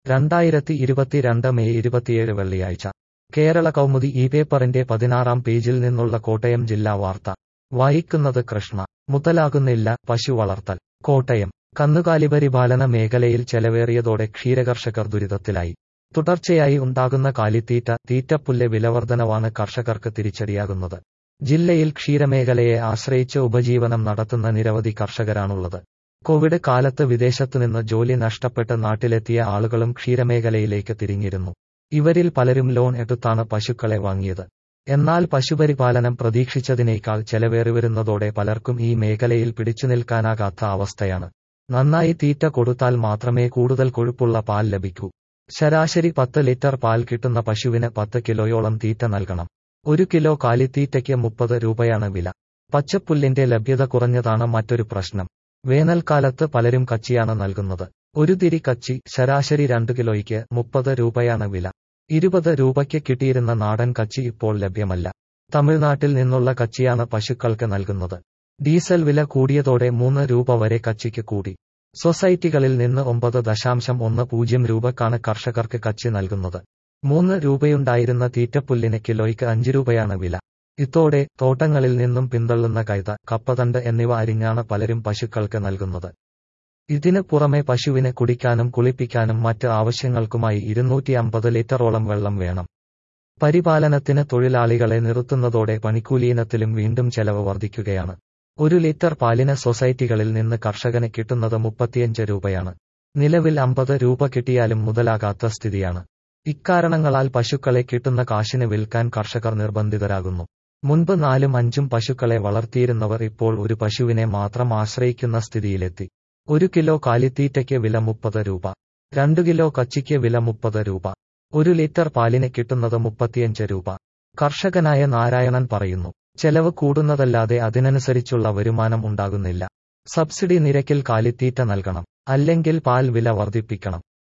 രണ്ടായിരത്തി ഇരുപത്തിരണ്ട് മെയ് ഇരുപത്തിയേഴ് വെള്ളിയാഴ്ച കേരള കൗമുദി ഈ പേപ്പറിന്റെ പതിനാറാം പേജിൽ നിന്നുള്ള കോട്ടയം ജില്ലാ വാർത്ത വായിക്കുന്നത് കൃഷ്ണ മുതലാകുന്നില്ല പശു വളർത്തൽ കോട്ടയം കന്നുകാലിപരിപാലന മേഖലയിൽ ചെലവേറിയതോടെ ക്ഷീരകർഷകർ ദുരിതത്തിലായി തുടർച്ചയായി ഉണ്ടാകുന്ന കാലിത്തീറ്റ തീറ്റപ്പുല്ല് വിലവർധനവാണ് കർഷകർക്ക് തിരിച്ചടിയാകുന്നത് ജില്ലയിൽ ക്ഷീരമേഖലയെ ആശ്രയിച്ച് ഉപജീവനം നടത്തുന്ന നിരവധി കർഷകരാണുള്ളത് കോവിഡ് കാലത്ത് വിദേശത്തുനിന്ന് ജോലി നഷ്ടപ്പെട്ട് നാട്ടിലെത്തിയ ആളുകളും ക്ഷീരമേഖലയിലേക്ക് തിരിഞ്ഞിരുന്നു ഇവരിൽ പലരും ലോൺ എടുത്താണ് പശുക്കളെ വാങ്ങിയത് എന്നാൽ പശുപരിപാലനം പ്രതീക്ഷിച്ചതിനേക്കാൾ ചെലവേറി വരുന്നതോടെ പലർക്കും ഈ മേഖലയിൽ പിടിച്ചുനിൽക്കാനാകാത്ത അവസ്ഥയാണ് നന്നായി തീറ്റ കൊടുത്താൽ മാത്രമേ കൂടുതൽ കൊഴുപ്പുള്ള പാൽ ലഭിക്കൂ ശരാശരി പത്ത് ലിറ്റർ പാൽ കിട്ടുന്ന പശുവിന് പത്ത് കിലോയോളം തീറ്റ നൽകണം ഒരു കിലോ കാലിത്തീറ്റയ്ക്ക് മുപ്പത് രൂപയാണ് വില പച്ചപ്പുല്ലിന്റെ ലഭ്യത കുറഞ്ഞതാണ് മറ്റൊരു പ്രശ്നം വേനൽക്കാലത്ത് പലരും കച്ചിയാണ് നൽകുന്നത് ഒരു തിരി കച്ചി ശരാശരി രണ്ട് കിലോയ്ക്ക് മുപ്പത് രൂപയാണ് വില ഇരുപത് രൂപയ്ക്ക് കിട്ടിയിരുന്ന നാടൻ കച്ചി ഇപ്പോൾ ലഭ്യമല്ല തമിഴ്നാട്ടിൽ നിന്നുള്ള കച്ചിയാണ് പശുക്കൾക്ക് നൽകുന്നത് ഡീസൽ വില കൂടിയതോടെ മൂന്ന് രൂപ വരെ കച്ചിക്ക് കൂടി സൊസൈറ്റികളിൽ നിന്ന് ഒമ്പത് ദശാംശം ഒന്ന് പൂജ്യം രൂപക്കാണ് കർഷകർക്ക് കച്ചി നൽകുന്നത് മൂന്ന് രൂപയുണ്ടായിരുന്ന തീറ്റപ്പുല്ലിന് കിലോയ്ക്ക് അഞ്ച് രൂപയാണ് വില ഇതോടെ തോട്ടങ്ങളിൽ നിന്നും പിന്തള്ളുന്ന കൈത കപ്പതണ്ട് എന്നിവ അരിഞ്ഞാണ് പലരും പശുക്കൾക്ക് നൽകുന്നത് ഇതിന് പുറമെ പശുവിനെ കുടിക്കാനും കുളിപ്പിക്കാനും മറ്റ് ആവശ്യങ്ങൾക്കുമായി ഇരുന്നൂറ്റി അമ്പത് ലിറ്ററോളം വെള്ളം വേണം പരിപാലനത്തിന് തൊഴിലാളികളെ നിർത്തുന്നതോടെ പണിക്കൂലിയിനത്തിലും വീണ്ടും ചെലവ് വർദ്ധിക്കുകയാണ് ഒരു ലിറ്റർ പാലിന് സൊസൈറ്റികളിൽ നിന്ന് കർഷകന് കിട്ടുന്നത് മുപ്പത്തിയഞ്ച് രൂപയാണ് നിലവിൽ അമ്പത് രൂപ കിട്ടിയാലും മുതലാകാത്ത സ്ഥിതിയാണ് ഇക്കാരണങ്ങളാൽ പശുക്കളെ കിട്ടുന്ന കാശിന് വിൽക്കാൻ കർഷകർ നിർബന്ധിതരാകുന്നു മുൻപ് നാലും അഞ്ചും പശുക്കളെ വളർത്തിയിരുന്നവർ ഇപ്പോൾ ഒരു പശുവിനെ മാത്രം ആശ്രയിക്കുന്ന സ്ഥിതിയിലെത്തി ഒരു കിലോ കാലിത്തീറ്റയ്ക്ക് വില മുപ്പത് രൂപ രണ്ടു കിലോ കച്ചിക്ക് വില മുപ്പത് രൂപ ഒരു ലിറ്റർ പാലിന് കിട്ടുന്നത് മുപ്പത്തിയഞ്ച് രൂപ കർഷകനായ നാരായണൻ പറയുന്നു ചെലവ് കൂടുന്നതല്ലാതെ അതിനനുസരിച്ചുള്ള വരുമാനം ഉണ്ടാകുന്നില്ല സബ്സിഡി നിരക്കിൽ കാലിത്തീറ്റ നൽകണം അല്ലെങ്കിൽ പാൽ വില വർദ്ധിപ്പിക്കണം